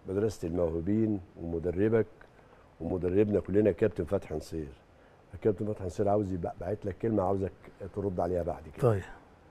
مدرسه الموهوبين ومدربك ومدربنا كلنا كابتن فتحي نصير الكابتن فتحي نصير عاوز بعت لك كلمه عاوزك ترد عليها بعد كده طيب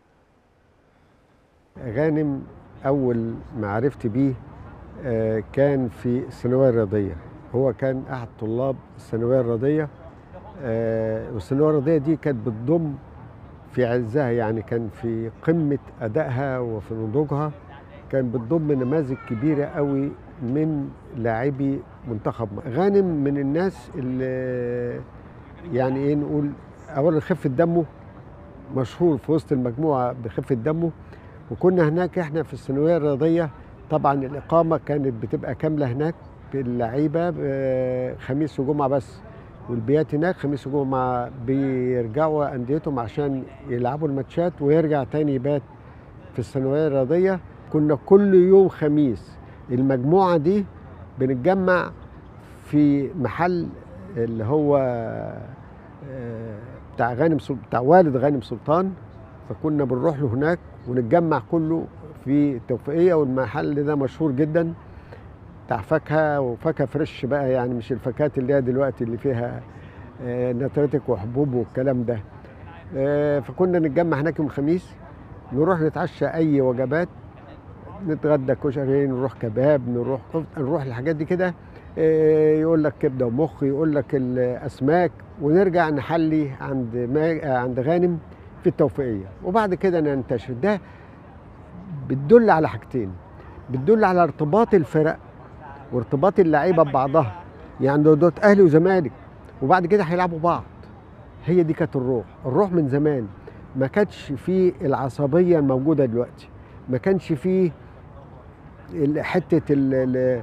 غانم اول معرفتي بيه آه، كان في الثانويه الرياضيه هو كان احد طلاب الثانويه الرياضيه آه، والثانويه الرياضيه دي كانت بتضم في عزها يعني كان في قمه ادائها وفي نضوجها كان بتضم نماذج كبيره قوي من لاعبي منتخب مصر. غانم من الناس اللي يعني ايه نقول اولا خفه دمه مشهور في وسط المجموعه بخفه دمه وكنا هناك احنا في الثانويه الرياضيه طبعا الاقامه كانت بتبقى كامله هناك باللعيبه آه، خميس وجمعه بس والبيات هناك خميس وجمعه بيرجعوا انديتهم عشان يلعبوا الماتشات ويرجع تاني يبات في الثانويه الرياضيه كنا كل يوم خميس المجموعه دي بنتجمع في محل اللي هو آه، بتاع غانم سل- بتاع والد غانم سلطان فكنا بنروح له هناك ونتجمع كله في التوفيقيه والمحل ده مشهور جدا بتاع فاكهه وفاكهه فريش بقى يعني مش الفاكهات اللي هي دلوقتي اللي فيها آه، نترتك وحبوب والكلام ده آه، فكنا نتجمع هناك يوم الخميس نروح نتعشى اي وجبات نتغدى كشري نروح كباب نروح كفت- نروح الحاجات دي كده آه، يقول لك كبده ومخ يقول لك الاسماك ونرجع نحلي عند ما عند غانم في التوفيقيه وبعد كده ننتشر ده بتدل على حاجتين بتدل على ارتباط الفرق وارتباط اللعيبه ببعضها يعني دول دوت اهلي وزمالك وبعد كده هيلعبوا بعض هي دي كانت الروح الروح من زمان ما كانتش فيه العصبيه الموجوده دلوقتي ما كانش فيه ال- حته ال- ال-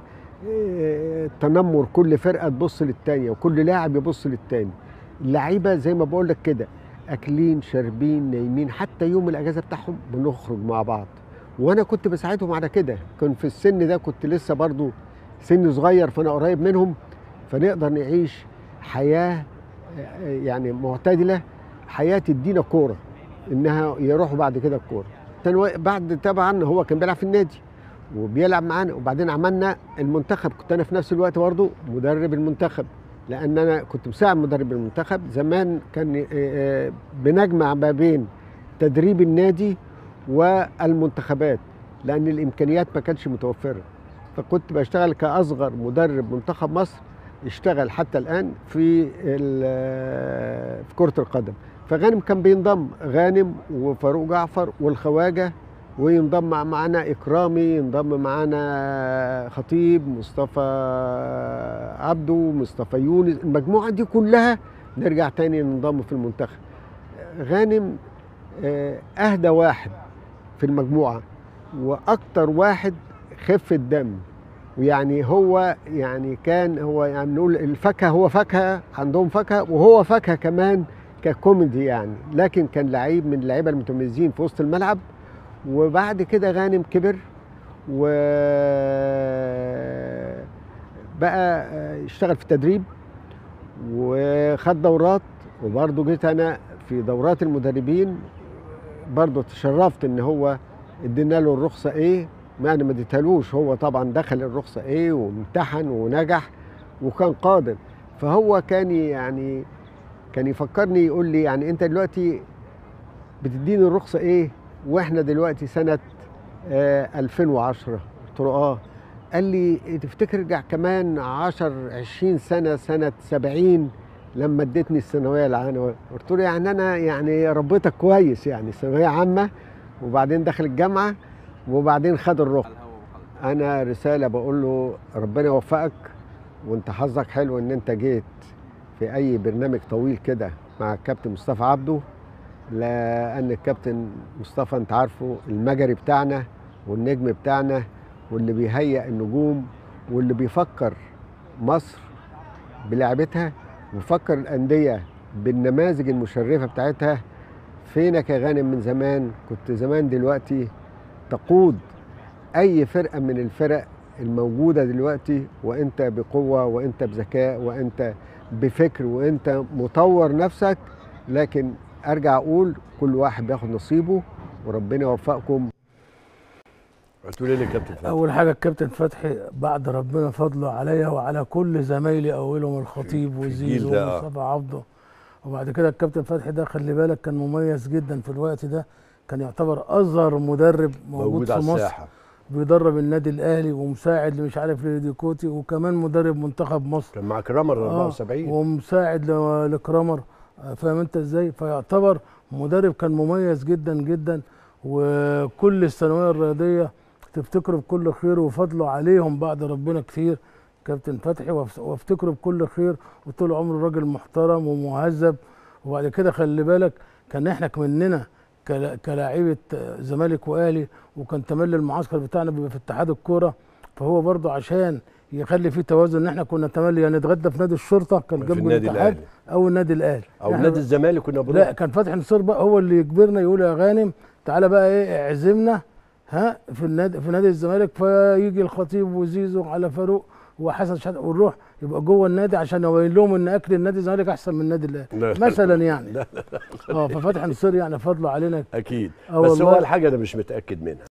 التنمر كل فرقه تبص للتانيه وكل لاعب يبص للتاني اللعيبه زي ما بقول لك كده اكلين شاربين نايمين حتى يوم الاجازه بتاعهم بنخرج مع بعض وانا كنت بساعدهم على كده كان في السن ده كنت لسه برضو سن صغير فانا قريب منهم فنقدر نعيش حياه آه، يعني معتدله حياه تدينا كوره انها يروحوا بعد كده الكوره تاني بعد طبعا هو كان بيلعب في النادي وبيلعب معانا وبعدين عملنا المنتخب كنت انا في نفس الوقت برضه مدرب المنتخب لان انا كنت مساعد مدرب المنتخب زمان كان آه، آه، بنجمع ما بين تدريب النادي والمنتخبات لان الامكانيات ما كانتش متوفره فكنت بشتغل كاصغر مدرب منتخب مصر اشتغل حتى الان في ال- في كره القدم فغانم كان بينضم غانم وفاروق جعفر والخواجه وينضم مع- معانا اكرامي ينضم معانا خطيب مصطفى عبده مصطفى يونس المجموعه دي كلها نرجع تاني ننضم في المنتخب غانم آه، اهدى واحد في المجموعه واكتر واحد خفه دم ويعني هو يعني كان هو يعني نقول الفاكهه هو فاكهه عندهم فاكهه وهو فاكهه كمان ككوميدي يعني لكن كان لعيب من اللعيبه المتميزين في وسط الملعب وبعد كده غانم كبر و بقى اشتغل في التدريب وخد دورات وبرضه جيت انا في دورات المدربين برضه تشرفت ان هو ادينا له الرخصه ايه ما انا ما اديتهالوش هو طبعا دخل الرخصه ايه وامتحن ونجح وكان قادر فهو كان يعني كان يفكرني يقول لي يعني انت دلوقتي بتديني الرخصه ايه واحنا دلوقتي سنه آه 2010 قلت له اه قال لي تفتكر ارجع كمان 10 20 سنه سنه 70 لما اديتني الثانويه العامه قلت له يعني انا يعني ربيتك كويس يعني ثانويه عامه وبعدين دخل الجامعه وبعدين خد الرخصه انا رساله بقول له ربنا يوفقك وانت حظك حلو ان انت جيت في اي برنامج طويل كده مع الكابتن مصطفى عبده لان الكابتن مصطفى انت عارفه المجري بتاعنا والنجم بتاعنا واللي بيهيئ النجوم واللي بيفكر مصر بلعبتها وفكر الانديه بالنماذج المشرفه بتاعتها فينك يا غانم من زمان كنت زمان دلوقتي تقود اي فرقه من الفرق الموجوده دلوقتي وانت بقوه وانت بذكاء وانت بفكر وانت مطور نفسك لكن ارجع اقول كل واحد بياخد نصيبه وربنا يوفقكم هتقول ايه للكابتن فتحي اول حاجه الكابتن فتحي بعد ربنا فضله عليا وعلى كل زمايلي اولهم الخطيب في الجيل وزيزو ده، آه. ومصطفى عبده وبعد كده الكابتن فتحي ده خلي بالك كان مميز جدا في الوقت ده كان يعتبر اصغر مدرب موجود, موجود في على مصر الساحه بيدرب النادي الاهلي ومساعد اللي مش عارف لديكوتي وكمان مدرب منتخب مصر كان مع كرامر آه، 74 ومساعد ل- لكرامر آه، فاهم انت ازاي فيعتبر مدرب كان مميز جدا جدا وكل الثانويه الرياضيه تفتكره بكل خير وفضله عليهم بعد ربنا كتير كابتن فتحي وأف- وافتكره بكل خير وطول عمره راجل محترم ومهذب وبعد كده خلي بالك كان احنا كمننا كلا- كلاعيبه آه، زمالك واهلي وكان تملي المعسكر بتاعنا بيبقى في اتحاد الكوره فهو برضه عشان يخلي فيه توازن ان احنا كنا تملي يا نتغدى في نادي الشرطه كان في جنب النادي الاتحاد الاهلي او النادي الاهلي او إحنا- نادي الزمالك كنا بنروح لا كان فتحي نصير بقى هو اللي يجبرنا يقول يا غانم تعالى بقى ايه اعزمنا ها في النادي في نادي الزمالك فيجي الخطيب وزيزو على فاروق وحسن شحاته ونروح يبقى جوه النادي عشان يبين لهم ان اكل النادي الزمالك احسن من النادي لا، الاهلي لا، مثلا يعني لا، اه ففتحي نصير يعني فضله علينا اكيد آه بس هو والله. الحاجه انا مش متاكد منها